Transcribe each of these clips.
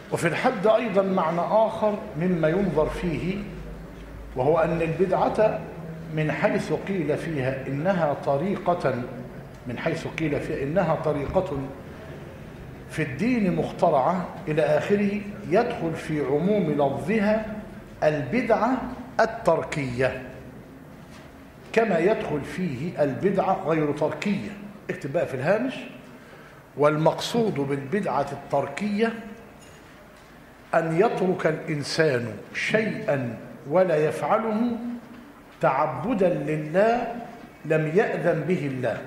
وفي الحد أيضا معنى آخر مما ينظر فيه وهو أن البدعة من حيث قيل فيها إنها طريقة من حيث قيل فيها إنها طريقة في الدين مخترعة إلى آخره يدخل في عموم لفظها البدعة التركية كما يدخل فيه البدعة غير تركية اكتب بقى في الهامش والمقصود بالبدعة التركية أن يترك الإنسان شيئا ولا يفعله تعبدا لله لم يأذن به الله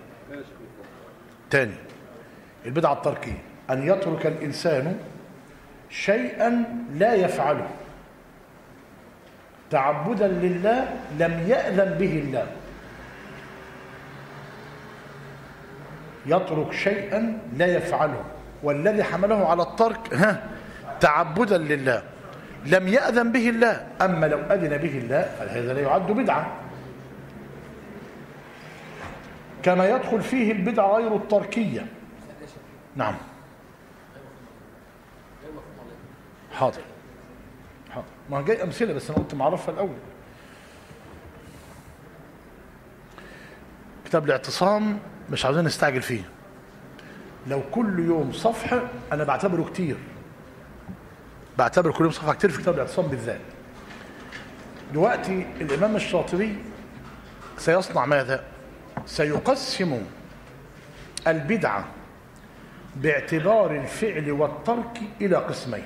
تاني البدعة التركية أن يترك الإنسان شيئا لا يفعله تعبدا لله لم يأذن به الله يترك شيئا لا يفعله والذي حمله على الترك ها تعبدا لله لم يأذن به الله أما لو أذن به الله فهذا لا يعد بدعة كما يدخل فيه البدعة غير التركية نعم حاضر حاضر ما جاي أمثلة بس أنا قلت معرفها الأول كتاب الاعتصام مش عاوزين نستعجل فيه لو كل يوم صفحة أنا بعتبره كتير بعتبر كل يوم صفحة كتير في كتاب الاعتصام بالذات دلوقتي الإمام الشاطبي سيصنع ماذا سيقسم البدعة باعتبار الفعل والترك إلى قسمين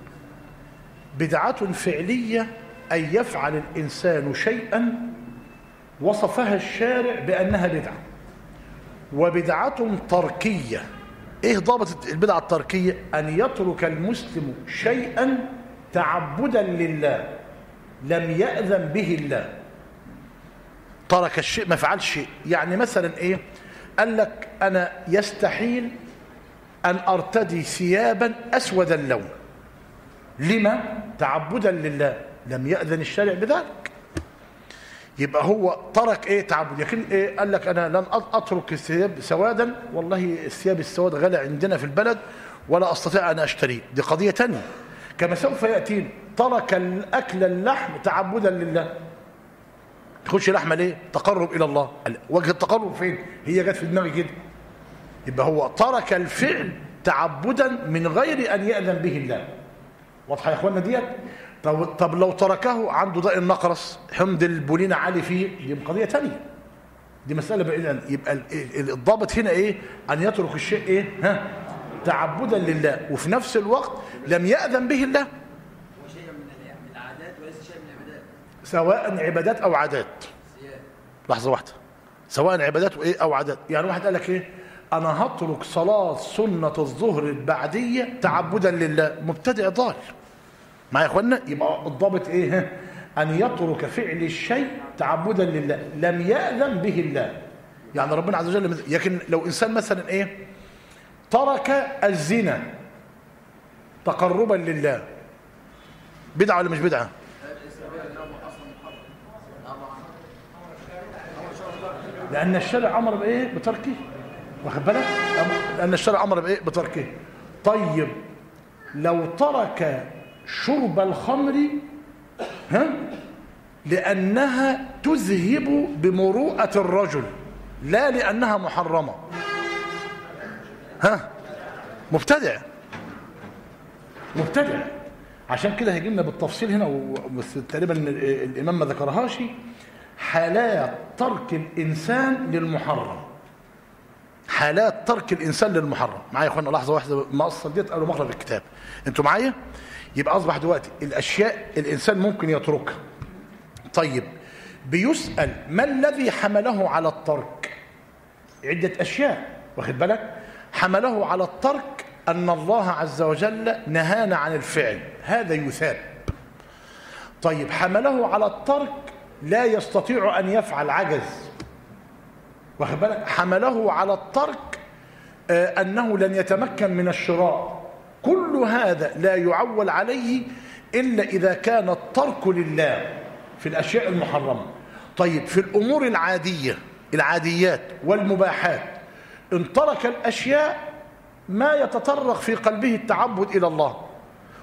بدعة فعلية أن يفعل الإنسان شيئا وصفها الشارع بأنها بدعة وبدعة تركية إيه ضابط البدعة التركية أن يترك المسلم شيئا تعبدا لله لم يأذن به الله ترك الشيء ما فعل شيء يعني مثلا إيه قال لك أنا يستحيل أن أرتدي ثيابا أسود اللون لما تعبدا لله لم يأذن الشارع بذلك يبقى هو ترك ايه تعبد لكن ايه قال لك انا لن اترك الثياب سوادا والله الثياب السواد غالي عندنا في البلد ولا استطيع ان اشتريه دي قضيه تانية كما سوف ياتين ترك الاكل اللحم تعبدا لله تخش لحمه ليه تقرب الى الله وجه التقرب فين هي جت في دماغي كده يبقى هو ترك الفعل تعبدا من غير ان ياذن به الله واضحه يا اخوانا ديت طب, طب لو تركه عنده داء النقرس حمض البولين عالي فيه دي قضيه ثانيه دي مساله بعيدا يبقى الضابط هنا ايه ان يترك الشيء ايه ها تعبدا لله وفي نفس الوقت لم ياذن به الله شيء من العادات وليس شيء من العبادات سواء عبادات او عادات لحظه واحده سواء عبادات وايه او عادات يعني واحد قال لك ايه انا هترك صلاه سنه الظهر البعديه تعبدا لله مبتدع ضال معايا يا اخوانا يبقى الضابط ايه ان يترك فعل الشيء تعبدا لله لم ياذن به الله يعني ربنا عز وجل لكن لو انسان مثلا ايه ترك الزنا تقربا لله بدعه ولا مش بدعه لان الشرع امر بايه بتركه واخد بالك لان الشرع امر بايه بتركه طيب لو ترك شرب الخمر ها لأنها تذهب بمروءة الرجل لا لأنها محرمة ها مبتدع مبتدع عشان كده هيجي لنا بالتفصيل هنا بس تقريبا الإمام ما ذكرهاش حالات ترك الإنسان للمحرم حالات ترك الإنسان للمحرم معايا يا اخوانا لحظة واحدة ما أصل ديت قالوا مقرأ في الكتاب انتوا معايا يبقى أصبح دلوقتي الأشياء الإنسان ممكن يتركها طيب بيسأل ما الذي حمله على الترك عدة أشياء واخد بالك حمله على الترك أن الله عز وجل نهانا عن الفعل هذا يثاب طيب حمله على الترك لا يستطيع أن يفعل عجز واخد بالك حمله على الترك آه أنه لن يتمكن من الشراء كل هذا لا يعول عليه إلا إذا كان الترك لله في الأشياء المحرمة طيب في الأمور العادية العاديات والمباحات ان ترك الأشياء ما يتطرق في قلبه التعبد إلى الله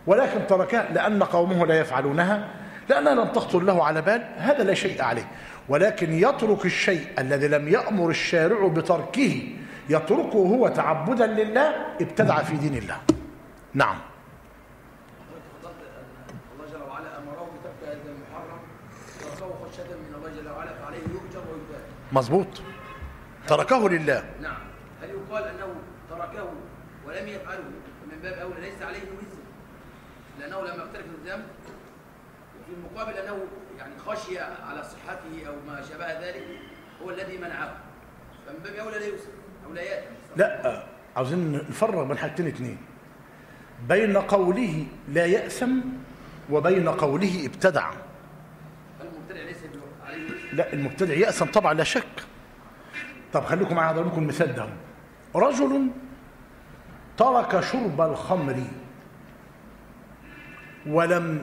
ولكن تركها لأن قومه لا يفعلونها لأنها لم تخطر له على بال هذا لا شيء عليه ولكن يترك الشيء الذي لم يأمر الشارع بتركه يتركه هو تعبدا لله ابتدع في دين الله نعم فضلت ان الله جل وعلا امره بترك هذا المحرم تركه خشيه من الله جل وعلا فعليه يؤجر ويثاب مظبوط تركه لله نعم هل يقال انه تركه ولم يفعله من باب اولى ليس عليه وزر لانه لم يقترف الذنب وفي المقابل انه يعني خشي على صحته او ما شابه ذلك هو الذي منعه فمن باب اولى لا يوسف او لا ياتي لا عاوزين نفرق بين حاجتين اتنين بين قوله لا يأثم وبين قوله ابتدع المبتدع ليس عليه وزر لا المبتدع يأثم طبعا لا شك طب خليكم معايا اضرب لكم المثال ده رجل ترك شرب الخمر ولم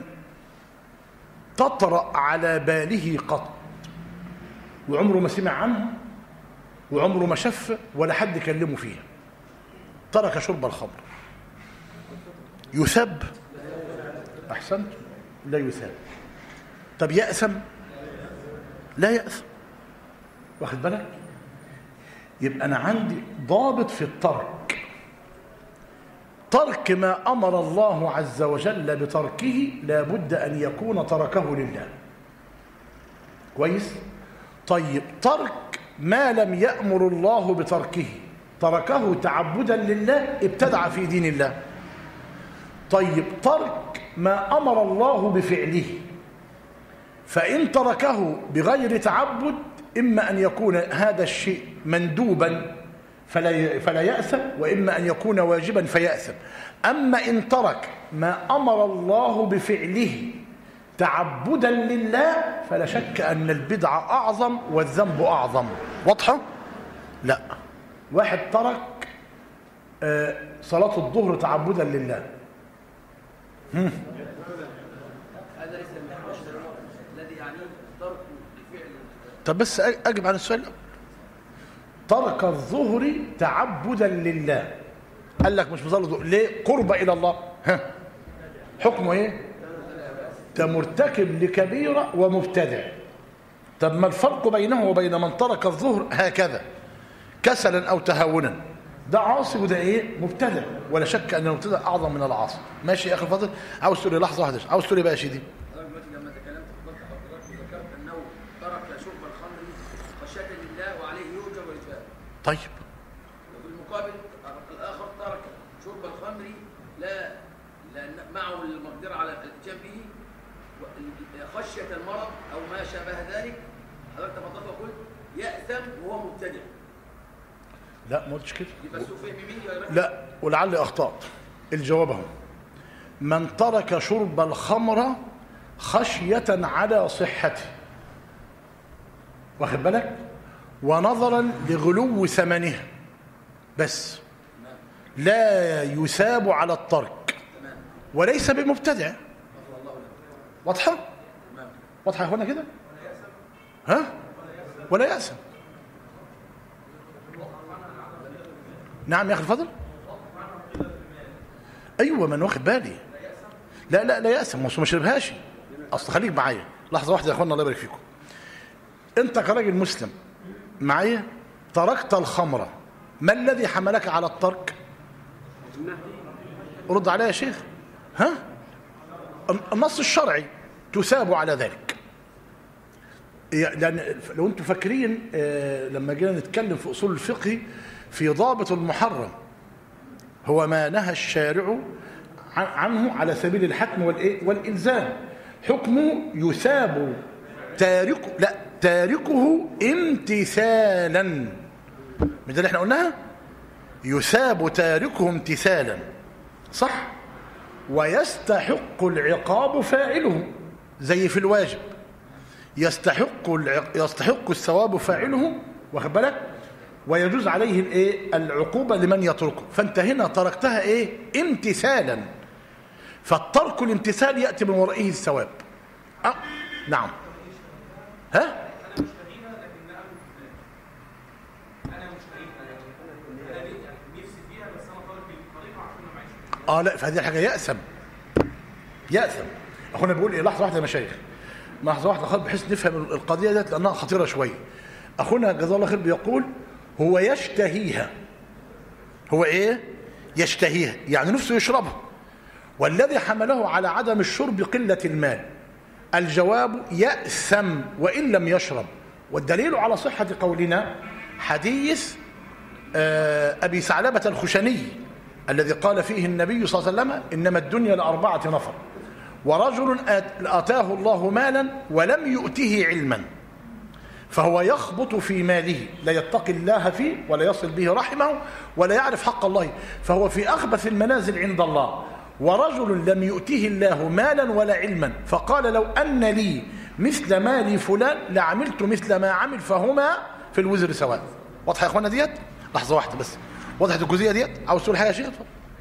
تطرأ على باله قط وعمره ما سمع عنها وعمره ما شف ولا حد كلمه فيها ترك شرب الخمر يثاب احسنت لا يثاب طب يأثم لا يأثم واخد بالك يبقى انا عندي ضابط في الترك ترك ما امر الله عز وجل بتركه لابد ان يكون تركه لله كويس طيب ترك ما لم يامر الله بتركه تركه تعبدا لله ابتدع في دين الله طيب ترك ما امر الله بفعله فإن تركه بغير تعبد إما أن يكون هذا الشيء مندوبا فلا فلا يأثم وإما أن يكون واجبا فيأثم أما إن ترك ما أمر الله بفعله تعبدا لله فلا شك أن البدعة أعظم والذنب أعظم واضحة؟ لا واحد ترك آه، صلاة الظهر تعبدا لله هذا ليس من الرشد الذي يعني ترك لفعل طب بس أ- أجب عن السؤال الأول. ترك الظهر تعبدا لله قال لك مش بصلي الظهر ليه قرب إلى الله ها حكمه إيه ده مرتكب لكبيرة ومبتدع طب ما الفرق بينه وبين من ترك الظهر هكذا كسلا أو تهاونا ده عاصي وده ايه مبتدع ولا شك ان المبتدع اعظم من العاصي ماشي يا اخي الفاضل عاوز تقول لي لحظه واحده عاوز تقول لي بقى يا سيدي حضرتك دلوقتي لما تكلمت فضلت حضرتك وذكرت انه ترك شرب الخمر خشيه لله وعليه يؤجر ويثاب طيب وفي المقابل الاخر ترك شرب الخمر لا لان معه المقدره على الاتيان به و- خشيه المرض او ما شابه ذلك حضرتك تفضلت وقلت ياثم وهو مبتدع لا ما قلتش كده يبقى سوء فهم مني ولا لا ولعلي اخطات الجواب اهو من ترك شرب الخمر خشية على صحته واخد بالك ونظرا لغلو ثمنها بس لا يثاب على الترك وليس بمبتدع واضحة واضحة يا اخوانا كده ها ولا يأسم نعم يا اخي الفضل ايوه من واخد بالي لا لا لا يأسم ما شربهاش اصل خليك معايا لحظه واحده يا اخوانا الله يبارك فيكم انت كراجل مسلم معايا تركت الخمر ما الذي حملك على الترك رد عليا يا شيخ ها النص الشرعي تثاب على ذلك لان لو انتم فاكرين آه، لما جينا نتكلم في اصول الفقه في ضابط المحرم هو ما نهى الشارع عن- عنه على سبيل الحتم والايه والالزام حكمه يثاب تاركه لا تاركه امتثالا مش ده اللي احنا قلناها يثاب تاركه امتثالا صح ويستحق العقاب فاعله زي في الواجب يستحق الع- يستحق الثواب فاعله واخد بالك ويجوز عليه الايه العقوبه لمن يتركه فانت هنا تركتها ايه امتثالا فالترك الامتثال ياتي من ورائه الثواب أه؟ نعم ها اه لا فهذه حاجه يأسم يأثم اخونا بيقول ايه لحظه واحده يا مشايخ لحظه واحده خالص بحيث نفهم القضيه ديت لانها خطيره شويه اخونا جزاه الله خير بيقول هو يشتهيها هو ايه يشتهيها يعني نفسه يشربها والذي حمله على عدم الشرب قله المال الجواب يأثم وإن لم يشرب والدليل على صحة قولنا حديث آه، أبي ثعلبة الخشني الذي قال فيه النبي صلى الله عليه وسلم إنما الدنيا لأربعة نفر ورجل آت- آتاه الله مالا ولم يؤته علما فهو يخبط في ماله لا يتقي الله فيه ولا يصل به رحمه ولا يعرف حق الله فهو في أخبث المنازل عند الله ورجل لم يؤته الله مالا ولا علما فقال لو أن لي مثل مال فلان لعملت مثل ما عمل فهما في الوزر سواء واضحة يا اخوانا ديت لحظة واحدة بس وضحت الجزئية ديت عاوز تقول حاجة يا شيخ اتفضل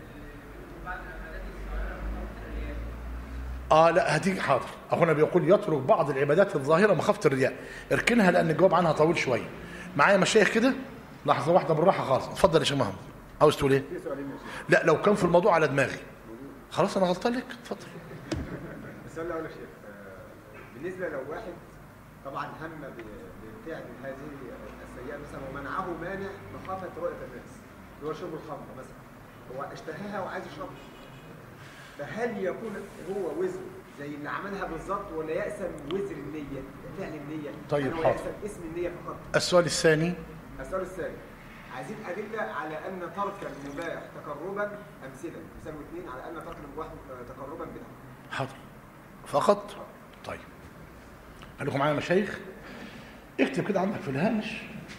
اه لا هتيجي حاضر اخونا بيقول يترك بعض العبادات الظاهره مخافه الرياء اركنها لان الجواب عنها طويل شويه معايا مشايخ كده لحظه واحده بالراحه خالص اتفضل يا شيخ محمد عاوز تقول ايه لا لو كان في الموضوع على دماغي خلاص انا غلطان لك اتفضل السؤال الاول يا شيخ آه، بالنسبه لو واحد طبعا هم ب- بفعل هذه السيئه مثلا ومنعه مانع مخافه رؤيه الناس اللي هو شرب الخمر مثلا هو اشتهاها وعايز يشربها فهل يكون هو وزر زي اللي عملها بالظبط ولا يأسم وزر النية فعل النية طيب، يعني هو حاضر. يأسم اسم النية فقط السؤال الثاني السؤال الثاني عايزين أدلة على أن ترك المباح تقربا أمثلة مثال واثنين على أن ترك المباح تقربا بدعة حاضر فقط طيب خليكم معايا يا مشايخ اكتب كده عندك في الهامش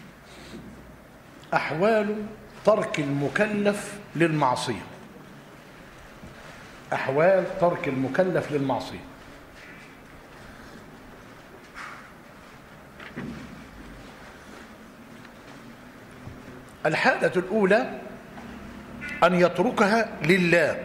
احوال ترك المكلف للمعصيه احوال ترك المكلف للمعصيه الحالة الأولى أن يتركها لله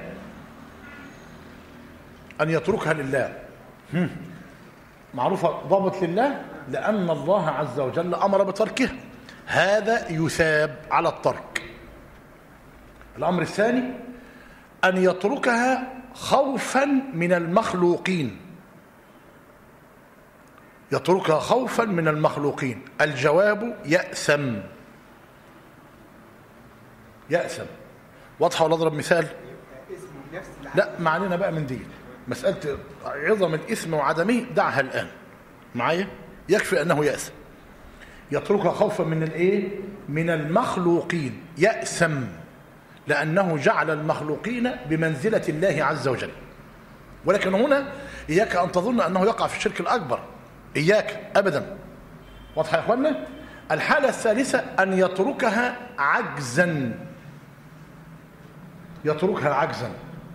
أن يتركها لله هم. معروفة ضابط لله لأن الله عز وجل أمر بتركها هذا يثاب على الترك الأمر الثاني أن يتركها خوفا من المخلوقين يتركها خوفا من المخلوقين الجواب يأثم يأثم واضحة ولا أضرب مثال اسم نفس لا ما علينا بقى من دي مسألة عظم الإثم وعدمه دعها الآن معايا يكفي أنه يأثم يتركها خوفا من الإيه من المخلوقين يأثم لأنه جعل المخلوقين بمنزلة الله عز وجل ولكن هنا إياك أن تظن أنه يقع في الشرك الأكبر إياك أبدا واضحة يا أخوانا الحالة الثالثة أن يتركها عجزا يتركها عجزا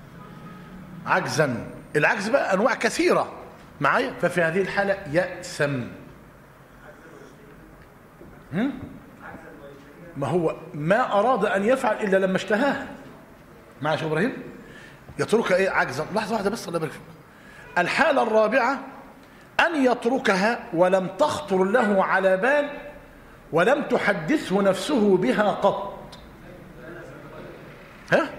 عجزا العجز بقى انواع كثيره معايا ففي هذه الحاله يأسم هم؟ ما هو ما اراد ان يفعل الا لما اشتهاه معايا يا شيخ ابراهيم يتركها ايه عجزا لحظه واحده بس الله يبارك فيك الحاله الرابعه ان يتركها ولم تخطر له على بال ولم تحدثه نفسه بها قط ها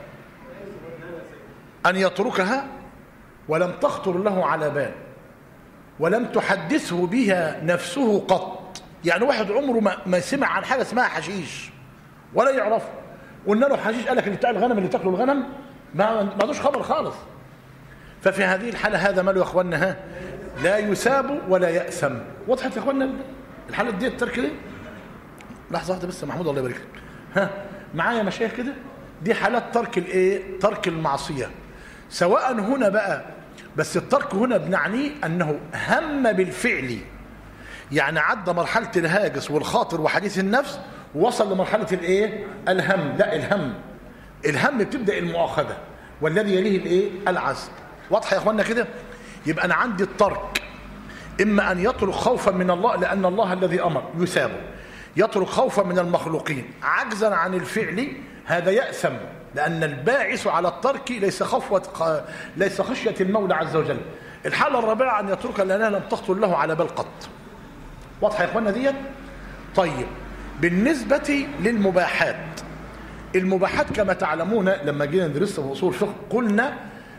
أن يتركها ولم تخطر له على بال ولم تحدثه بها نفسه قط يعني واحد عمره ما, ما سمع عن حاجة اسمها حشيش ولا يعرفه قلنا له حشيش قال لك اللي بتاع الغنم اللي تاكله الغنم ما ما عندوش خبر خالص ففي هذه الحالة هذا ماله يا اخوانا ها لا يساب ولا يأثم وضحت يا اخوانا الحالة دي الترك دي لحظة واحدة بس يا محمود الله يبارك لك ها معايا مشايخ كده دي حالات ترك الايه ترك المعصية سواء هنا بقى بس الترك هنا بنعنيه انه هم بالفعل يعني عدى مرحلة الهاجس والخاطر وحديث النفس ووصل لمرحلة الايه الهم لا الهم الهم بتبدأ المؤاخذة والذي يليه الايه العزم واضحة يا اخوانا كده يبقى انا عندي الترك اما ان يترك خوفا من الله لان الله الذي امر يثابه يترك خوفا من المخلوقين عجزا عن الفعل هذا يأثم لأن الباعث على الترك ليس خفوة ليس خشية المولى عز وجل الحالة الرابعة أن يتركها لأنها لم تخطر له على بال قط واضحة يا إخوانا ديت طيب بالنسبة للمباحات المباحات كما تعلمون لما جينا ندرسها في أصول الفقه قلنا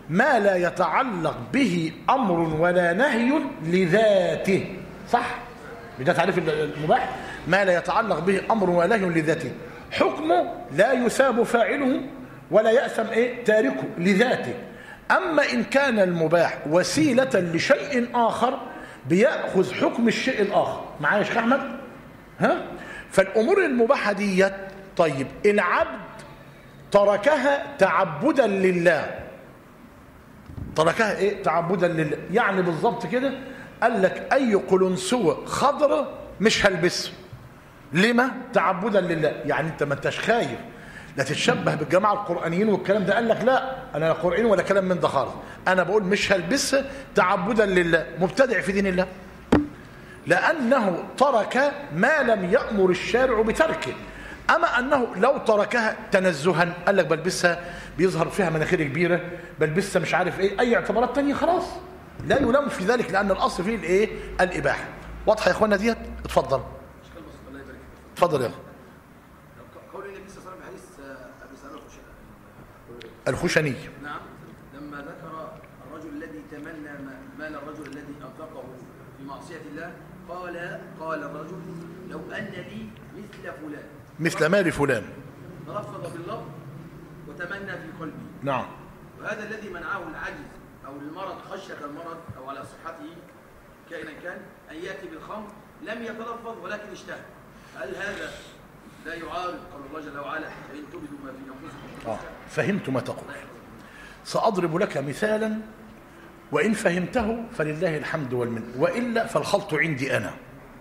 ما لا يتعلق به أمر ولا نهي لذاته صح؟ ده تعريف المباح ما لا يتعلق به أمر ولا نهي لذاته حكمه لا يثاب فاعله ولا يأثم إيه؟ تاركه لذاته أما إن كان المباح وسيلة لشيء آخر بيأخذ حكم الشيء الآخر معايا يا شيخ أحمد ها فالأمور المباحة ديت طيب العبد تركها تعبدا لله تركها ايه تعبدا لله يعني بالظبط كده قال لك اي قلنسوه خضراء مش هلبسه لما تعبدا لله يعني انت ما انتش خايف لا تتشبه بالجماعه القرانيين والكلام ده قال لك لا انا لا قراني ولا كلام من ده خالص انا بقول مش هلبسها تعبدا لله مبتدع في دين الله لانه ترك ما لم يامر الشارع بتركه اما انه لو تركها تنزها قال لك بلبسها بيظهر فيها مناخير كبيره بلبسها مش عارف ايه اي اعتبارات تانية خلاص لا يلام في ذلك لان الاصل فيه الايه الاباحه واضحه يا اخوانا ديت اتفضل اشكال بسيط الله يبارك فيك اتفضل يا اخي قول النبي صلى الله عليه وسلم في حديث آه، ابي سعيد الخشني الخشني نعم لما ذكر الرجل الذي تمنى ما- مال الرجل الذي انفقه في معصيه الله قال قال الرجل لو ان لي مثل فلان مثل مال فلان تلفظ باللفظ وتمنى في قلبه نعم وهذا الذي منعه العجز او المرض خشيه المرض او على صحته كائنا كان ان ياتي بالخمر لم يتلفظ ولكن اشتهى هل هذا لا يعارض قول الله جل وعلا فان تبدوا ما في انفسكم آه. فهمت ما تقول سأضرب لك مثالا وإن فهمته فلله الحمد والمن وإلا فالخلط عندي أنا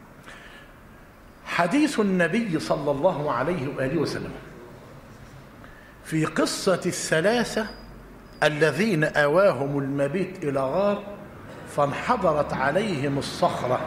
حديث النبي صلى الله عليه وآله وسلم في قصة الثلاثة الذين آواهم المبيت إلى غار فانحدرت عليهم الصخرة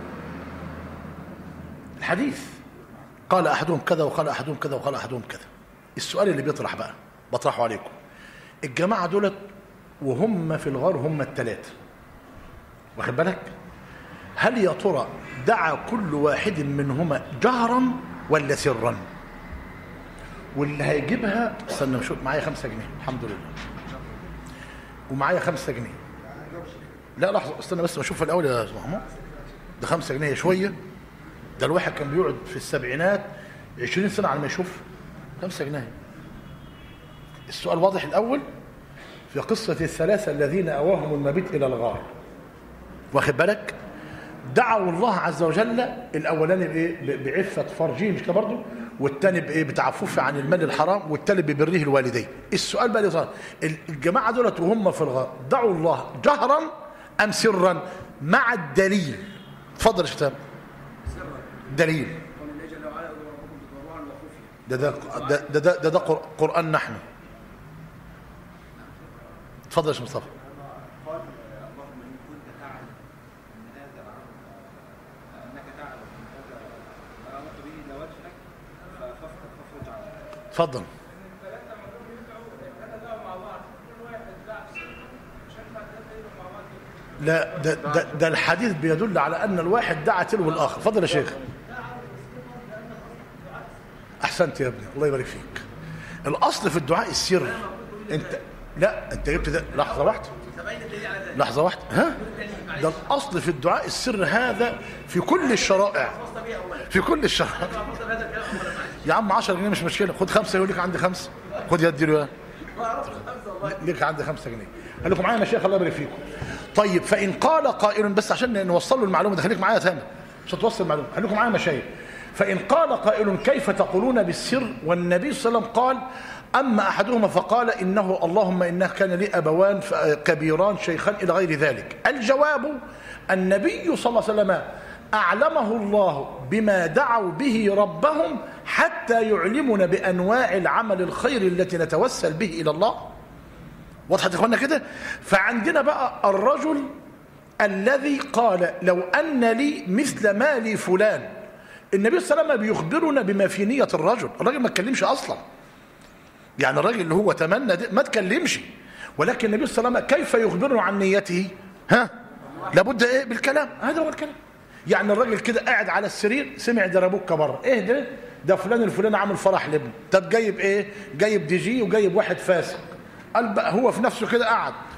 الحديث قال أحدهم كذا وقال أحدهم كذا وقال أحدهم كذا السؤال اللي بيطرح بقى بطرحه عليكم الجماعة دولت وهم في الغار هم الثلاثة واخد بالك هل يا ترى دعا كل واحد منهما جهرا ولا سرا واللي هيجيبها استنى نشوف معايا خمسة جنيه الحمد لله ومعايا خمسة جنيه لا لحظة استنى بس اشوف الاول يا أستاذ محمود ده خمسة جنيه شوية ده الواحد كان بيقعد في السبعينات 20 سنة على ما يشوف خمسة جنيه السؤال واضح الأول في قصة الثلاثة الذين أواهم المبيت إلى الغار واخد بالك دعوا الله عز وجل الأولاني بإيه؟ ب- بعفة فرجه مش كده برضه والتاني بإيه بتعفف عن المال الحرام والتالت ببره الوالدين السؤال بقى اللي الجماعة دولت وهم في الغار دعوا الله جهرا أم سرا مع الدليل اتفضل يا شتام دليل قول الله جل وعلا ادعوا ربكم تضرعا وخفيا ده ده ده ده, ده, ده, ده قر- قرآن نحن اتفضل يا شيخ مصطفى قال اللهم ان كنت تعلم ان هذا العمل انك تعلم ان هذا ما امرت به لوجهك فافرج فافرج عنه اتفضل لا ده, ده, ده الحديث بيدل على ان الواحد دعا تلو الاخر اتفضل يا شيخ احسنت يا ابني الله يبارك فيك الاصل في الدعاء السر انت لا انت جبت ده لحظه واحده تبين الدليل على ذلك لحظه واحده ها ده الاصل في الدعاء السر هذا في كل الشرائع خاصه به اولا في كل الشرائع خاصه بهذا الكلام اولا معلش يا عم 10 جنيه مش مشكله خد خمسه يقول لك عندي خمسه خد يدي له ما اعرفش خمسه والله ليك عندي خمسة جنيه خليكم معايا يا مشايخ الله يبارك فيكم طيب فإن قال قائل بس عشان نوصل له المعلومة ده خليك معايا تاني مش هتوصل المعلومة خليكم معايا يا مشايخ فإن قال قائل كيف تقولون بالسر والنبي صلى الله عليه وسلم قال أما أحدهما فقال إنه اللهم إنه كان لي أبوان ف- كبيران شيخان إلى غير ذلك الجواب النبي صلى الله عليه وسلم أعلمه الله بما دعوا به ربهم حتى يعلمنا بأنواع العمل الخير التي نتوسل به إلى الله وضحت يا اخوانا كده فعندنا بقى الرجل الذي قال لو ان لي مثل مال فلان النبي صلى الله عليه وسلم بيخبرنا بما في نيه الرجل الراجل ما اتكلمش اصلا يعني الراجل اللي هو تمنى ده ما اتكلمش ولكن النبي صلى الله عليه وسلم كيف يخبرنا عن نيته ها لابد ايه بالكلام هذا هو الكلام يعني الراجل كده قاعد على السرير سمع دربوكه بره ايه ده ده فلان الفلاني عامل فرح لابنه طب جايب ايه جايب دي جي وجايب واحد فاسق قال بقى هو في نفسه كده قعد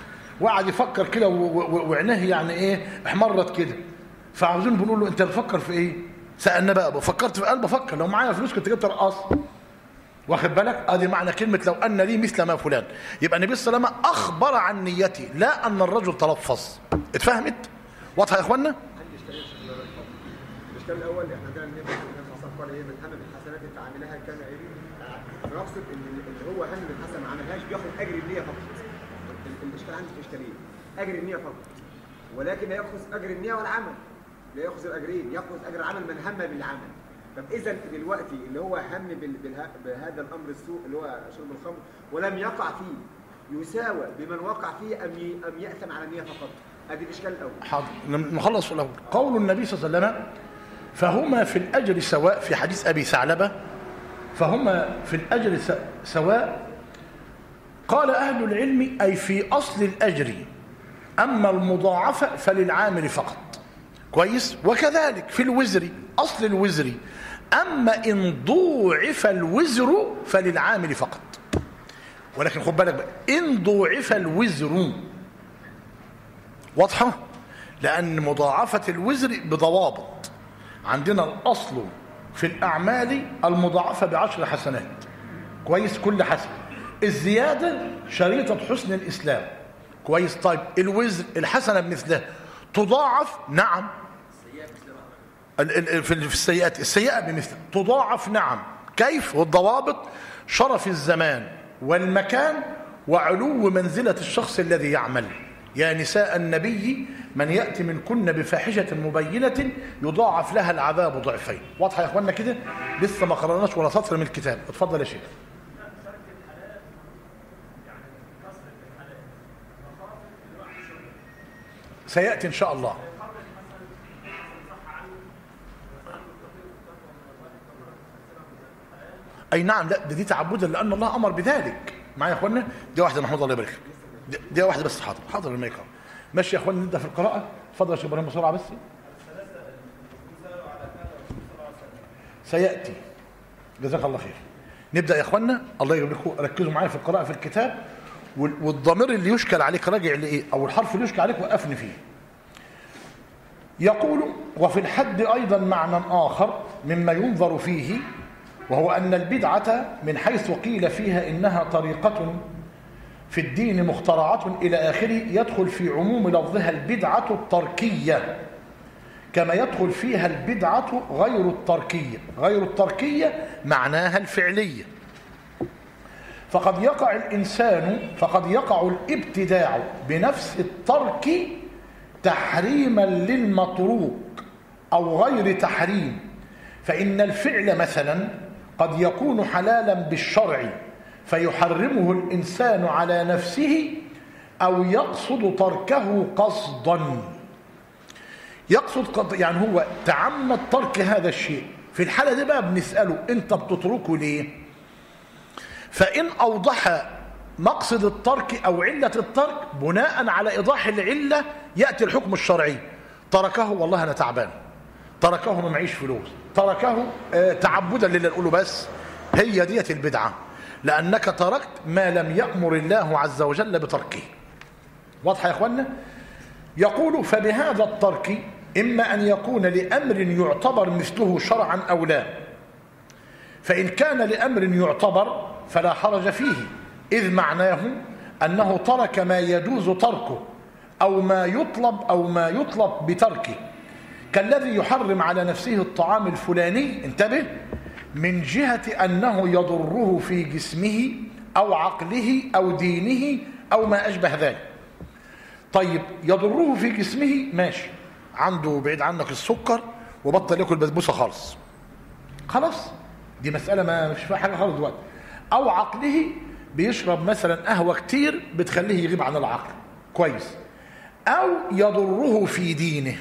وقعد يفكر كده و- و- وعينيه يعني ايه احمرت كده فعاوزين بنقول له انت بتفكر في ايه سالنا بقى فكرت في قلب افكر لو معايا فلوس كنت جبت رقاص واخد بالك ادي معنى كلمه لو ان لي مثل ما فلان يبقى النبي صلى الله عليه وسلم اخبر عن نيته لا ان الرجل تلفظ اتفهمت واضحه يا اخوانا عندي اشكاليه يا شيخ الله يبارك فيك. الاشكال الاول احنا عندنا النبي صلى الله عليه وسلم قال ايه من هم بالحسنات انت عاملها كان ايه فنقصد ان اللي هو هم بالحسنه ما عملهاش بياخد اجر النيه فقط ال- الاشكال عندي في اشكاليه اجر النيه فقط ولكن لا ياخذ اجر النيه والعمل لا ياخذ الاجرين ياخذ اجر العمل من هم بالعمل طب اذا دلوقتي اللي هو هم بال- بالها- بهذا الامر السوء اللي هو شرب الخمر ولم يقع فيه يساوى بمن وقع فيه ام ي- ام ياثم على النيه فقط ادي الاشكال الاول حاضر نخلص في الاول قول النبي صلى الله عليه وسلم فهما في الاجر سواء في حديث ابي ثعلبه فهما في الاجر س- سواء قال اهل العلم اي في اصل الاجر اما المضاعفه فللعامل فقط كويس وكذلك في الوزر اصل الوزر اما ان ضوعف الوزر فللعامل فقط ولكن خد بالك بقى ان ضوعف الوزر واضحة؟ لأن مضاعفة الوزر بضوابط عندنا الأصل في الأعمال المضاعفة بعشر حسنات كويس كل حسن الزيادة شريطة حسن الإسلام كويس طيب الوزر الحسنة بمثلها تضاعف نعم ال- ال- في ال- في السيئات السيئة بمثلها تضاعف نعم كيف والضوابط شرف الزمان والمكان وعلو منزلة الشخص الذي يعمل يا نساء النبي من يأتي منكن بفاحشة مبينة يضاعف لها العذاب ضعفين واضحة يا اخوانا كده لسه ما قرأناش ولا سطر من الكتاب اتفضل يا شيخ سيأتي إن شاء الله أي نعم لا ده دي تعبدا لأن الله أمر بذلك معايا يا أخوانا دي واحدة محمود الله يبارك فيك. دي, دي واحدة بس حاضر حاضر لما يقرأ ماشي يا أخوانا نبدأ في القراءة اتفضل يا شيخ إبراهيم بسرعة بس سيأتي جزاك الله خير نبدأ يا أخوانا الله يجيب لكم ركزوا معايا في القراءة في الكتاب وال- والضمير اللي يشكل عليك راجع لإيه أو الحرف اللي يشكل عليك وقفني فيه يقول وفي الحد أيضا معنى آخر مما ينظر فيه وهو أن البدعة من حيث قيل فيها إنها طريقة في الدين مخترعة إلى آخره يدخل في عموم لفظها البدعة التركية كما يدخل فيها البدعة غير التركية غير التركية معناها الفعلية فقد يقع الإنسان فقد يقع الابتداع بنفس الترك تحريما للمتروك أو غير تحريم فإن الفعل مثلا قد يكون حلالا بالشرع فيحرمه الإنسان على نفسه أو يقصد تركه قصدا يقصد قد يعني هو تعمد ترك هذا الشيء في الحالة دي بقى بنسأله أنت بتتركه ليه فإن أوضح مقصد الترك أو علة الترك بناء على إيضاح العلة يأتي الحكم الشرعي تركه والله أنا تعبان تركه ما معيش فلوس تركه آه، تعبدا لله نقوله بس هي ديت البدعة لأنك تركت ما لم يأمر الله عز وجل بتركه واضحة يا أخوانا يقول فبهذا الترك إما أن يكون لأمر يعتبر مثله شرعا أو لا فإن كان لأمر يعتبر فلا حرج فيه إذ معناه أنه ترك ما يجوز تركه أو ما يطلب أو ما يطلب بتركه كالذي يحرم على نفسه الطعام الفلاني انتبه من جهة أنه يضره في جسمه أو عقله أو دينه أو ما أشبه ذلك طيب يضره في جسمه ماشي عنده بعيد عنك السكر وبطل ياكل بسبوسه خالص خلاص دي مسألة ما مش فيها حاجة خالص دلوقتي أو عقله بيشرب مثلا قهوة كتير بتخليه يغيب عن العقل كويس أو يضره في دينه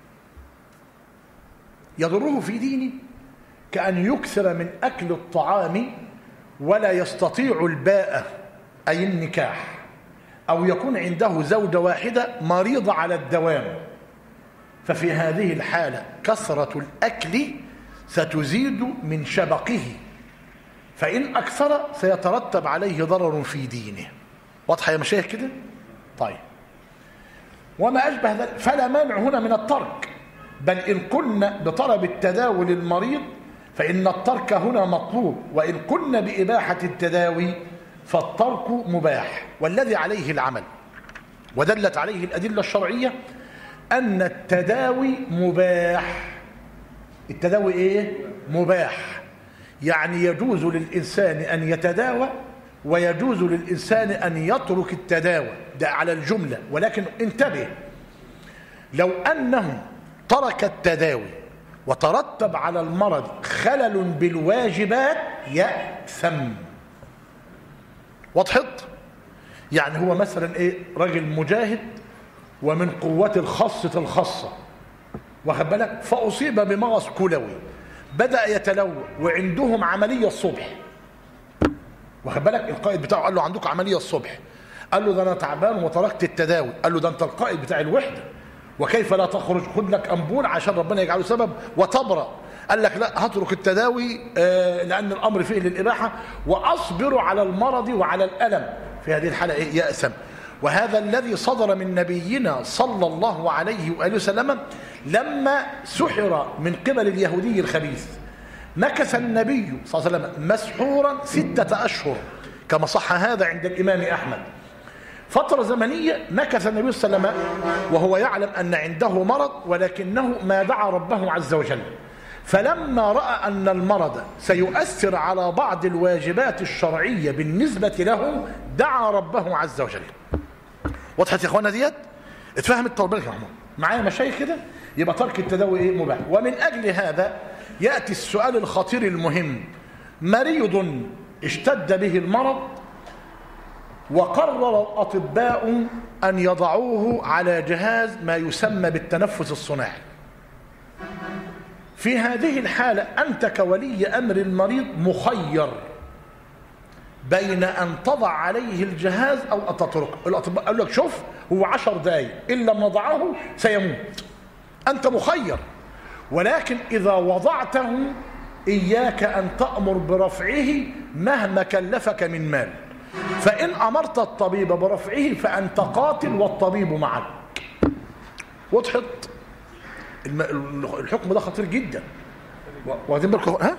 يضره في دينه كأن يكثر من أكل الطعام ولا يستطيع الباء أي النكاح أو يكون عنده زوجة واحدة مريضة على الدوام ففي هذه الحالة كثرة الأكل ستزيد من شبقه فإن أكثر سيترتب عليه ضرر في دينه واضحة يا مشايخ كده؟ طيب وما أشبه ذلك فلا مانع هنا من الترك بل إن كنا بطلب التداوي للمريض فإن الترك هنا مطلوب وإن كنا بإباحة التداوي فالترك مباح والذي عليه العمل ودلت عليه الأدلة الشرعية أن التداوي مباح التداوي إيه؟ مباح يعني يجوز للإنسان أن يتداوى ويجوز للإنسان أن يترك التداوى ده على الجملة ولكن انتبه لو أنه ترك التداوي وترتب على المرض خلل بالواجبات يأثم وضحت يعني هو مثلا ايه راجل مجاهد ومن قوات الخاصة الخاصة واخد بالك فأصيب بمغص كلوي بدأ يتلوى وعندهم عملية الصبح واخد بالك القائد بتاعه قال له عندكم عملية الصبح قال له ده انا تعبان وتركت التداوي قال له ده انت القائد بتاع الوحدة وكيف لا تخرج خد لك أنبول عشان ربنا يجعله سبب وتبرأ قال لك لا هترك التداوي آه، لأن الأمر فيه للإباحة وأصبر على المرض وعلى الألم في هذه الحالة إيه؟ يأسم وهذا الذي صدر من نبينا صلى الله عليه وآله وسلم لما سحر من قبل اليهودي الخبيث مكث النبي صلى الله عليه وسلم مسحورا ستة أشهر كما صح هذا عند الإمام أحمد فترة زمنية مكث النبي صلى الله عليه وسلم وهو يعلم أن عنده مرض ولكنه ما دعا ربه عز وجل فلما رأى أن المرض سيؤثر على بعض الواجبات الشرعية بالنسبة له دعا ربه عز وجل وضحت يا اخوانا ديت اتفهم التربيه يا محمود معايا مشايخ كده يبقى ترك التداوي ايه مباح ومن اجل هذا ياتي السؤال الخطير المهم مريض اشتد به المرض وقرر الاطباء ان يضعوه على جهاز ما يسمى بالتنفس الصناعي في هذه الحاله انت كولي امر المريض مخير بين أن تضع عليه الجهاز أو أن تتركه الأطباء قالوا لك شوف هو عشر دقايق إن لم نضعه سيموت أنت مخير ولكن إذا وضعته إياك أن تأمر برفعه مهما كلفك من مال فإن أمرت الطبيب برفعه فأنت قاتل والطبيب معك وضحت الم- الحكم ده خطير جدا واخدين بالكم ها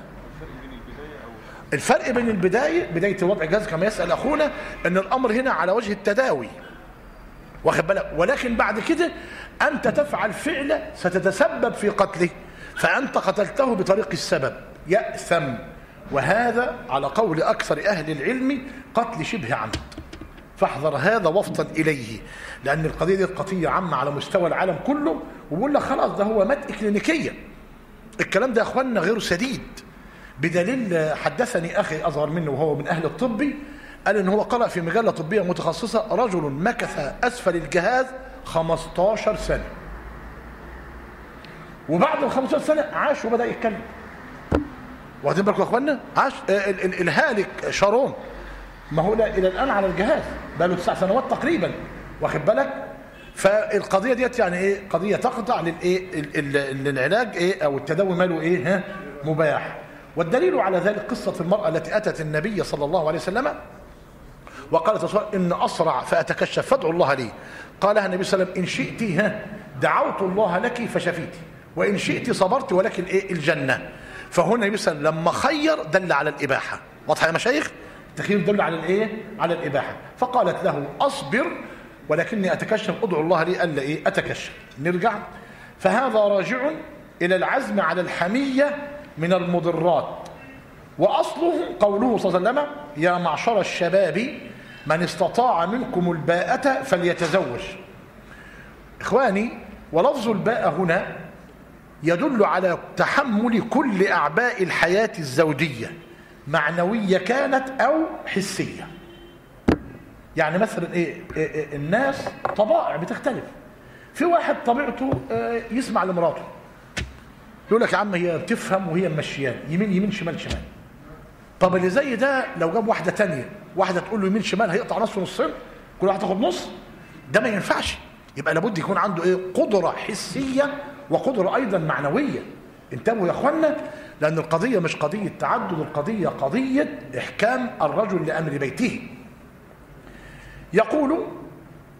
الفرق بين البداية بداية وضع جهاز كما يسأل أخونا أن الأمر هنا على وجه التداوي واخد بالك ولكن بعد كده أنت تفعل فعلة ستتسبب في قتله فأنت قتلته بطريق السبب يأثم وهذا على قول أكثر أهل العلم قتل شبه عمد فاحذر هذا وفطا إليه لأن القضية دي قضية عامة على مستوى العالم كله وبقول لك خلاص ده هو مات إكلينيكيا الكلام ده يا أخواننا غير سديد بدليل حدثني أخي أصغر منه وهو من أهل الطب قال إن هو قرأ في مجلة طبية متخصصة رجل مكث أسفل الجهاز 15 سنة وبعد ال 15 سنة عاش وبدأ يتكلم واخدين بالكم يا اخوانا عاش آه، ال- ال- الهالك شارون ما هو لا- الى الان على الجهاز بقى له تسع سنوات تقريبا واخد بالك فالقضيه ديت يعني ايه قضيه تقطع للايه ال- ال- للعلاج ايه او التداوي ماله ايه ها مباح والدليل على ذلك قصه المراه التي اتت النبي صلى الله عليه وسلم وقالت رسول الله ان اسرع فاتكشف فادعوا الله لي قال لها النبي صلى الله عليه وسلم ان شئت ها دعوت الله لك فشفيت وان شئت صبرت ولكن ايه الجنه فهنا النبي صلى الله عليه وسلم لما خير دل على الاباحه واضحه يا مشايخ التخيير دل على الايه على الاباحه فقالت له اصبر ولكني اتكشف ادعو الله لي الا ايه اتكشف نرجع فهذا راجع الى العزم على الحميه من المضرات وأصله قوله صلى الله عليه وسلم يا معشر الشباب من استطاع منكم الباءة فليتزوج إخواني ولفظ الباء هنا يدل على تحمل كل أعباء الحياة الزوجية معنوية كانت أو حسية يعني مثلا إيه, إيه, إيه الناس طبائع بتختلف في واحد طبيعته آه، يسمع لمراته يقول لك يا عم هي بتفهم وهي ممشيان يمين يمين شمال شمال طب اللي زي ده لو جاب واحده تانية واحده تقول له يمين شمال هيقطع نصه نصين كل واحد تاخد نص ده ما ينفعش يبقى لابد يكون عنده ايه قدره حسيه وقدره ايضا معنويه انتبهوا يا اخوانا لان القضيه مش قضيه تعدد القضيه قضيه احكام الرجل لامر بيته يقول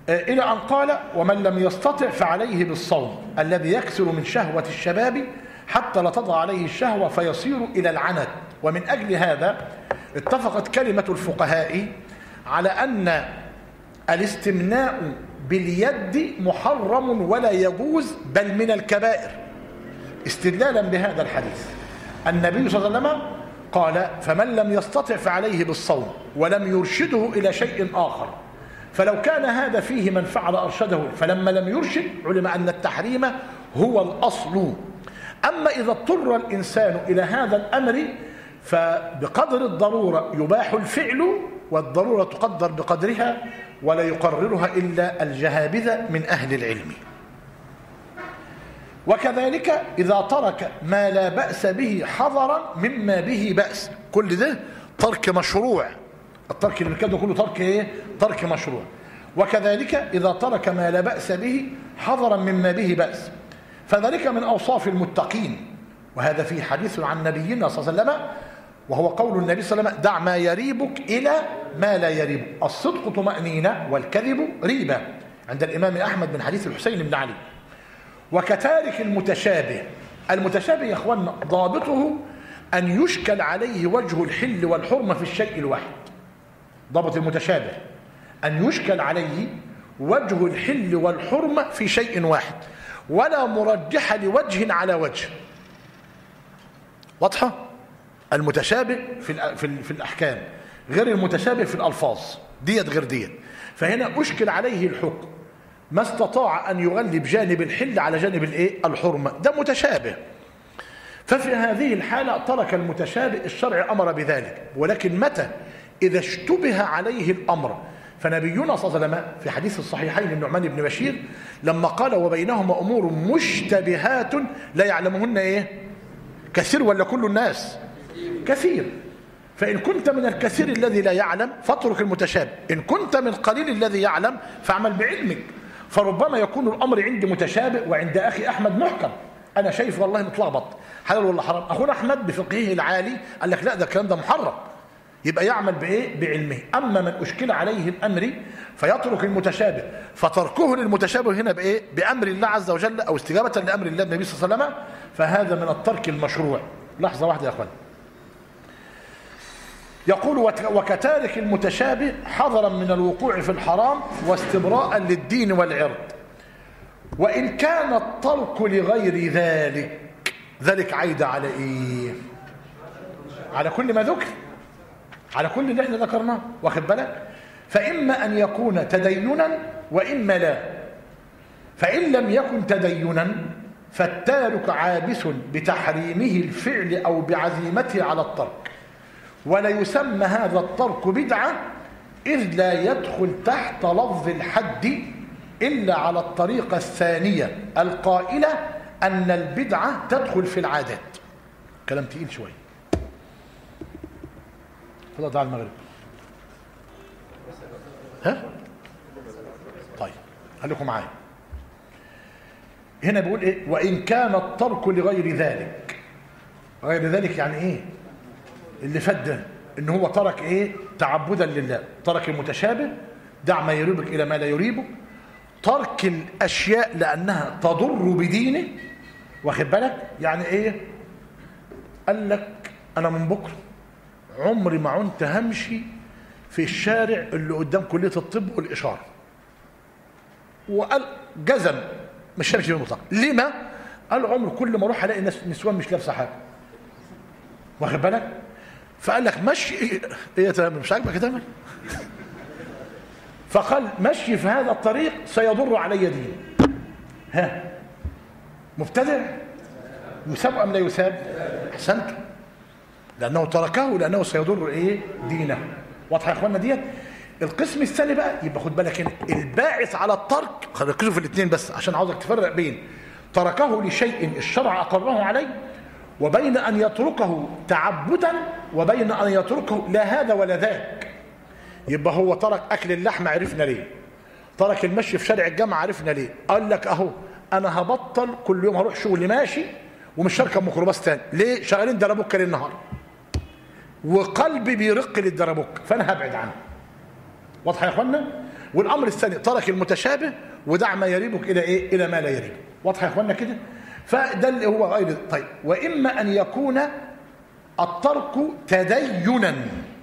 آه، إلى أن قال ومن لم يستطع فعليه بالصوم الذي يكثر من شهوة الشباب حتى لا تضع عليه الشهوة فيصير إلى العنت ومن أجل هذا اتفقت كلمة الفقهاء على أن الاستمناء باليد محرم ولا يجوز بل من الكبائر استدلالا بهذا الحديث النبي صلى الله عليه وسلم قال فمن لم يستطع فعليه بالصوم ولم يرشده إلى شيء آخر فلو كان هذا فيه من فعل أرشده فلما لم يرشد علم أن التحريم هو الأصل أما إذا اضطر الإنسان إلى هذا الأمر فبقدر الضرورة يباح الفعل والضرورة تقدر بقدرها ولا يقررها إلا الجهابذة من أهل العلم وكذلك إذا ترك ما لا بأس به حذرا مما به بأس كل ده ترك مشروع الترك اللي كده كله ترك ايه ترك مشروع وكذلك إذا ترك ما لا بأس به حذرا مما به بأس فذلك من أوصاف المتقين وهذا في حديث عن نبينا صلى الله عليه وسلم وهو قول النبي صلى الله عليه وسلم دع ما يريبك إلى ما لا يريبك الصدق طمأنينة والكذب ريبة عند الإمام أحمد من حديث الحسين بن علي وكتارك المتشابه المتشابه يا اخوانا ضابطه أن يشكل عليه وجه الحل والحرمة في الشيء الواحد ضابط المتشابه أن يشكل عليه وجه الحل والحرمة في شيء واحد ولا مرجح لوجه على وجه واضحة؟ المتشابه في الأ- في ال- في الأحكام غير المتشابه في الألفاظ ديت غير ديت فهنا أشكل عليه الحكم ما استطاع أن يغلب جانب الحل على جانب الإيه؟ الحرمة ده متشابه ففي هذه الحالة ترك المتشابه الشرع أمر بذلك ولكن متى إذا اشتبه عليه الأمر فنبينا صلى الله عليه وسلم في حديث الصحيحين النعمان بن بشير لما قال وبينهما أمور مشتبهات لا يعلمهن إيه كثير ولا كل الناس كثير فإن كنت من الكثير الذي لا يعلم فاترك المتشابه إن كنت من قليل الذي يعلم فاعمل بعلمك فربما يكون الأمر عندي متشابه وعند أخي أحمد محكم أنا شايف والله متلخبط حلال ولا حرام أخونا أحمد بفقهه العالي قال لك لا ده الكلام ده محرم يبقى يعمل بإيه؟ بعلمه أما من أشكل عليه الأمر فيترك المتشابه فتركه للمتشابه هنا بإيه؟ بأمر الله عز وجل أو استجابة لأمر الله النبي صلى الله عليه وسلم فهذا من الترك المشروع لحظة واحدة يا أخوان يقول وت- وكتارك المتشابه حذرا من الوقوع في الحرام واستبراء للدين والعرض وإن كان الترك لغير ذلك ذلك عايد على إيه على كل ما ذكر على كل اللي احنا ذكرناه واخد بالك فإما أن يكون تدينا وإما لا فإن لم يكن تدينا فالتارك عابس بتحريمه الفعل أو بعزيمته على الترك ولا يسمى هذا الترك بدعة إذ لا يدخل تحت لفظ الحد إلا على الطريقة الثانية القائلة أن البدعة تدخل في العادات كلام تقيل شوية فضل دعا المغرب ها طيب خليكم معايا هنا بيقول ايه وان كان الترك لغير ذلك غير ذلك يعني ايه اللي فات ده ان هو ترك ايه تعبدا لله ترك المتشابه دع ما يريبك الى ما لا يريبك ترك الاشياء لانها تضر بدينه واخد بالك يعني ايه قال لك انا من بكره عمري ما عنت همشي في الشارع اللي قدام كليه الطب والاشاره وقال جزم مش همشي بالمطلق لما قال عمر كل ما اروح الاقي ناس نسوان مش لابسه حاجه واخد بالك فقال لك مشي ايه يا تمام مش عاجبك يا تمام فقال مشي في هذا الطريق سيضر علي ديني ها مبتدع يساب ام لا يساب احسنت لانه تركه لانه سيضر ايه دينه واضحه يا اخوانا ديت القسم الثاني بقى يبقى خد بالك هنا الباعث على الترك ركزوا في الاثنين بس عشان عاوزك تفرق بين تركه لشيء الشرع اقره عليه وبين ان يتركه تعبدا وبين ان يتركه لا هذا ولا ذاك يبقى هو ترك اكل اللحم عرفنا ليه ترك المشي في شارع الجامعه عرفنا ليه قال لك اهو انا هبطل كل يوم هروح شغلي ماشي ومش هركب ميكروباص تاني ليه شغالين دربوكه ليل نهار وقلبي بيرق للدربوك فانا هبعد عنه واضحه يا اخوانا والامر الثاني ترك المتشابه ودع ما يريبك الى ايه الى ما لا يريبك واضح يا اخوانا كده فده اللي هو غير طيب واما ان يكون الترك تدينا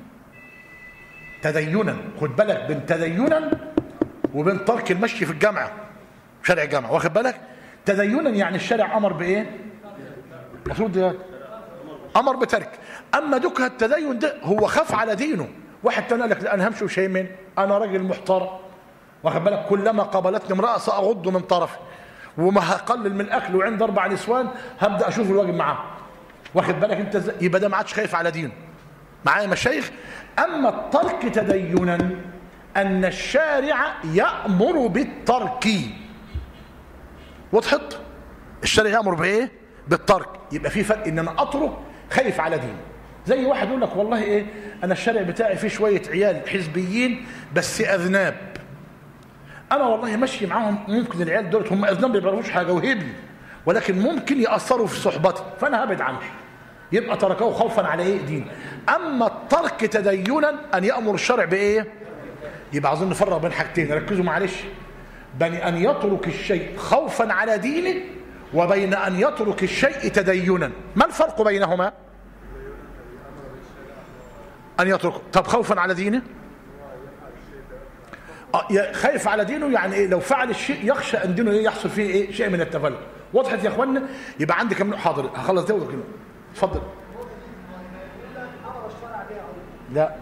تدينا خد بالك بين تدينا وبين ترك المشي في الجامعه شارع الجامعه واخد بالك تدينا يعني الشارع امر بايه المفروض ده امر بترك اما دكها التدين ده هو خاف على دينه واحد تاني قال لك لا انا همشي وشيمين انا راجل محترم واخد بالك كلما قابلتني امراه ساغض من طرفي وما هقلل من الاكل وعند اربع نسوان هبدا اشوف الواجب معاهم واخد بالك انت ازاي يبقى ده ما عادش خايف على دينه معايا يا مشايخ اما الترك تدينا ان الشارع يامر بالترك وضحت الشارع يامر بايه بالترك يبقى في فرق ان انا اترك خايف على ديني زي واحد يقول لك والله ايه انا الشارع بتاعي فيه شويه عيال حزبيين بس اذناب انا والله ماشي معاهم ممكن العيال دول هم اذناب ما بيعرفوش حاجه وهبل ولكن ممكن ياثروا في صحبتي فانا هبعد عنهم يبقى تركوه خوفا على ايه دين اما الترك تدينا ان يامر الشرع بايه يبقى عايزين نفرق بين حاجتين ركزوا معلش بين ان يترك الشيء خوفا على دينه وبين ان يترك الشيء تدينا ما الفرق بينهما ان يترك طب خوفا على دينه آه، يا- خايف على دينه يعني ايه لو فعل الشيء يخشى ان دينه ايه يحصل فيه ايه شيء من التفلت وضحت يا اخوانا يبقى عندي كم نوع حاضر هخلص ده وده كده اتفضل لا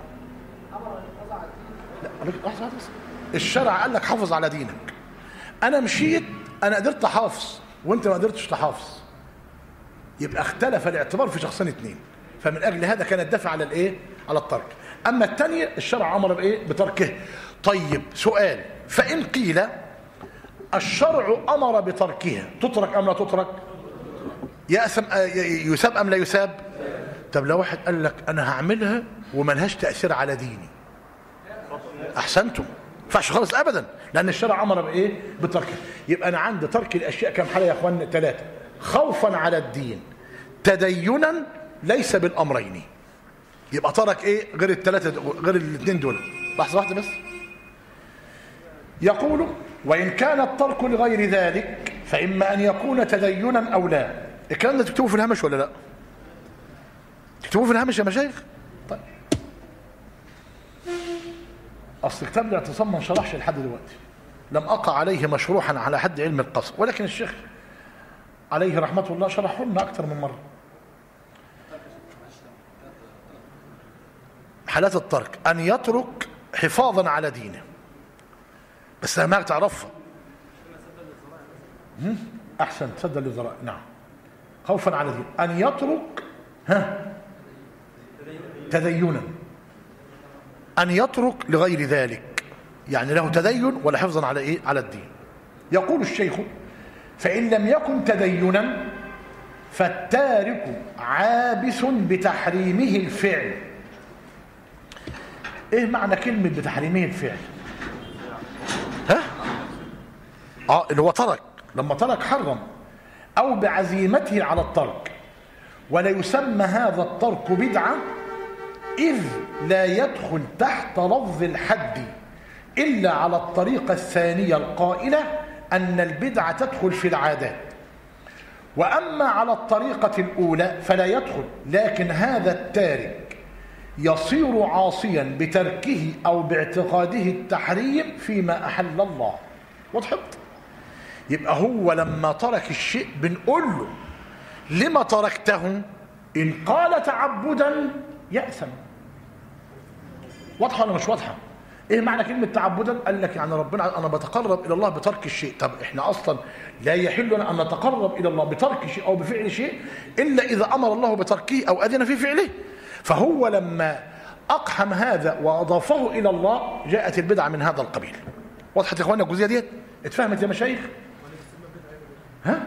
لا لحظة واحدة بس. الشرع قال لك حافظ على دينك انا مشيت انا قدرت احافظ وانت ما قدرتش تحافظ يبقى اختلف الاعتبار في شخصين اثنين فمن اجل هذا كان الدفع على الايه على الترك اما الثانيه الشرع امر بايه بتركه طيب سؤال فان قيل الشرع امر بتركها تترك ام لا تترك يأثم آه، ي- يساب ام لا يساب طب لو واحد قال لك انا هعملها وملهاش تاثير على ديني احسنتم ما ينفعش خالص ابدا لان الشرع امر بايه بتركها يبقى انا عندي ترك الاشياء كم حاله يا اخوان ثلاثه خوفا على الدين تدينا ليس بالامرين يبقى ترك ايه غير الثلاثه غير الاثنين دول لحظه واحده بس يقول وان كان الترك لغير ذلك فاما ان يكون تدينا او لا الكلام ده تكتبه في الهمش ولا لا تكتبوه في الهمش يا مشايخ طيب اصل كتاب الاعتصام ما انشرحش لحد دلوقتي لم اقع عليه مشروحا على حد علم القصر ولكن الشيخ عليه رحمه الله شرحه لنا اكثر من مره حالات الترك ان يترك حفاظا على دينه بس ما تعرفها هم؟ احسن تصدى للذراء نعم خوفا على دين ان يترك ها تدينا أن يترك لغير ذلك يعني له تدين ولا حفظا على إيه؟ على الدين يقول الشيخ فإن لم يكن تدينا فالتارك عابس بتحريمه الفعل ايه معنى كلمة بتحريمه الفعل ها اه اللي هو ترك لما ترك حرم او بعزيمته على الترك ولا يسمى هذا الترك بدعه إذ لا يدخل تحت لفظ الحد إلا على الطريقة الثانية القائلة أن البدعة تدخل في العادات وأما على الطريقة الأولى فلا يدخل لكن هذا التارك يصير عاصيا بتركه أو باعتقاده التحريم فيما أحل الله وضحت يبقى هو لما ترك الشيء بنقول له لما تركته إن قال تعبدا يأثم واضحة ولا مش واضحة ايه معنى كلمة تعبدا قال لك يعني ربنا انا بتقرب الى الله بترك الشيء طب احنا اصلا لا يحل لنا ان نتقرب الى الله بترك شيء او بفعل شيء الا اذا امر الله بتركه او اذن في فعله فهو لما اقحم هذا واضافه الى الله جاءت البدعة من هذا القبيل وضحت يا اخوانا الجزئية ديت اتفهمت يا مشايخ ها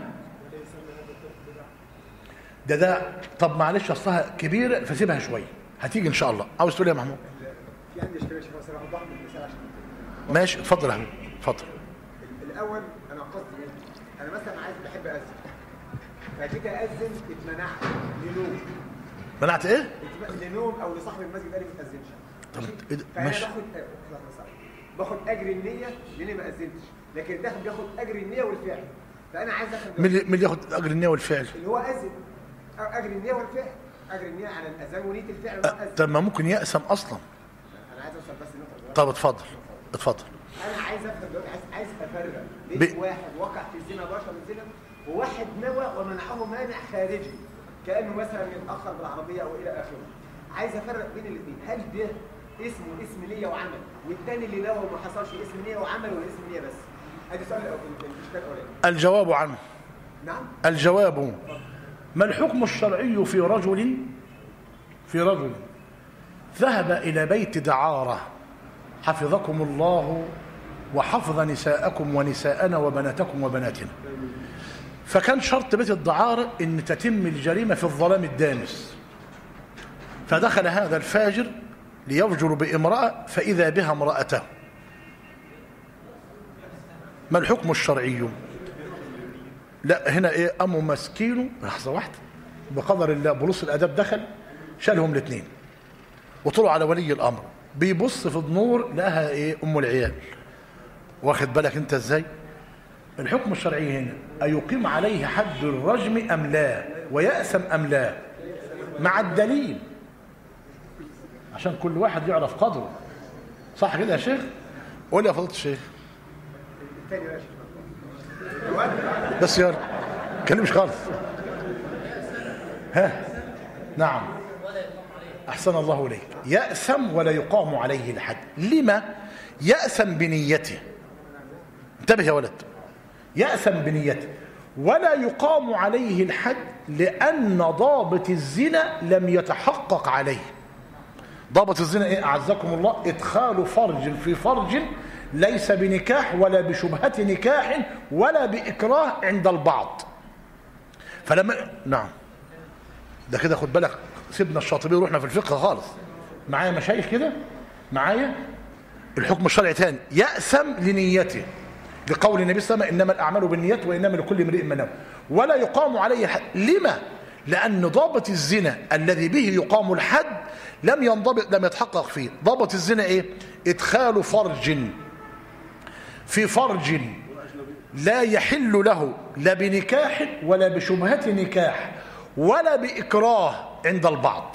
ده ده طب معلش اصلها كبيره فسيبها شويه هتيجي ان شاء الله عاوز تقول إيه يا محمود في عندي اشكال يا شيخ بس انا اوضح لك المثال عشان ماشي اتفضل يا حبيبي اتفضل الاول انا قصدي ايه؟ انا مثلا عايز بحب اذن فجيت اذن اتمنعت لنوم منعت ايه اتم- لنوم او لصاحب المسجد قال لي ما تاذنش طب ماشي؟ إيه ده؟ فانا ماشي. باخد آه، لحظة بس. باخد اجر النيه لاني ما اذنتش لكن ده بياخد اجر النيه والفعل فانا عايز اخد مين اللي- مين اللي ياخد اجر النية والفعل اللي هو اذن أو اجر النيه والفعل اجر النيه على الاذان ونيه الفعل اللي هو أه، اذن طب ما ممكن يأسم اصلا انا عايز اوصل بس النقطه دي. طب اتفضل اتفضل انا عايز افهم دلوقتي عايز عايز افرق ب- بين واحد وقع في الزنا بشر الزنا وواحد نوى ومنعه مانع خارجي كانه مثلا يتاخر بالعربيه او الى اخره عايز افرق بين الاثنين هل ده اسمه اسم نيه وعمل والتاني اللي نوى وما حصلش اسم نيه وعمل ولا اسم نيه بس ادي سؤال الأول- الاشكال الاولاني الجواب عنه نعم الجواب ما الحكم الشرعي في رجل في رجل ذهب إلى بيت دعارة حفظكم الله وحفظ نساءكم ونساءنا وبناتكم وبناتنا فكان شرط بيت الدعارة ان تتم الجريمة في الظلام الدامس فدخل هذا الفاجر ليفجر بامرأة فإذا بها امرأته ما الحكم الشرعي لا هنا ايه قاموا ماسكينه لحظه واحده بقدر الله بوليس الاداب دخل شالهم الاثنين وطلعوا على ولي الامر بيبص في النور لقاها ايه ام العيال واخد بالك انت ازاي الحكم الشرعي هنا ايقيم عليه حد الرجم ام لا ويأسم ام لا مع الدليل عشان كل واحد يعرف قدره صح كده يا شيخ قول يا فضيله الشيخ الثاني ماشي بس يا كلمش خالص ها نعم أحسن الله إليك يأثم ولا يقام عليه الحد لما يأثم بنيته انتبه يا ولد يأثم بنيته ولا يقام عليه الحد لأن ضابط الزنا لم يتحقق عليه ضابط الزنا ايه اعزكم الله ادخال فرج في فرج ليس بنكاح ولا بشبهة نكاح ولا بإكراه عند البعض فلما نعم ده كده خد بالك سيبنا الشاطبي ورحنا في الفقه خالص معايا مشايخ كده معايا الحكم الشرعي تاني يأثم لنيته لقول النبي صلى الله عليه وسلم انما الاعمال بالنيات وانما لكل امرئ ما نوى ولا يقام عليه حد لما لان ضابط الزنا الذي به يقام الحد لم ينضبط لم يتحقق فيه ضابط الزنا ايه ادخال فرج في فرج لا يحل له لا بنكاح ولا بشبهة نكاح ولا بإكراه عند البعض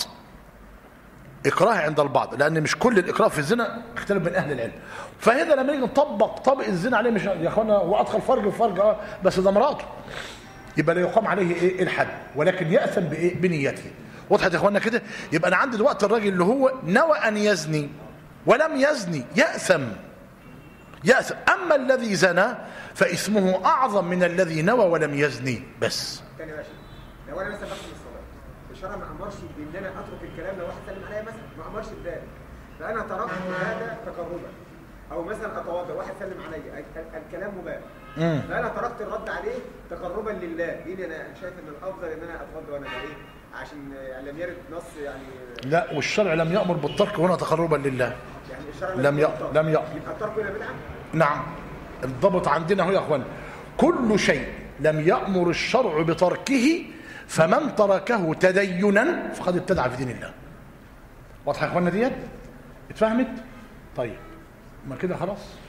إكراه عند البعض لأن مش كل الإكراه في الزنا اختلف بين أهل العلم فهذا لما نيجي نطبق طبق الزنا عليه مش يا أخوانا هو أدخل فرج وفرج آه بس ده مراته يبقى لا يقام عليه إيه الحد ولكن يأثم بإيه بنيته وضحت يا أخوانا كده يبقى أنا عندي دلوقتي الراجل اللي هو نوى أن يزني ولم يزني يأثم يأثم أما الذي زنى فإثمه أعظم من الذي نوى ولم يزني بس تاني ماشي لو انا مثلا بختم الصلاه الشرع ما امرش بان انا اترك الكلام لو واحد سلم عليا مثلا ما امرش بذلك فانا تركت هذا تقربا او مثلا اتوضا واحد سلم عليا ال- ال- الكلام مباح مم. فانا تركت الرد عليه تقربا لله ليه انا شايف ان الافضل ان انا اتوضا وانا ايه عشان يعني لم يرد نص يعني لا والشرع لم يأمر بالترك هنا تقربا لله يعني الشرع لم يأمر يأ- بالترك. لم يأ- يبقى الترك هنا بدعه نعم الضبط عندنا هو يا اخوان كل شيء لم يأمر الشرع بتركه فمن تركه تدينا فقد ابتدع في دين الله واضحه يا اخوانا ديت اتفهمت طيب ما كده خلاص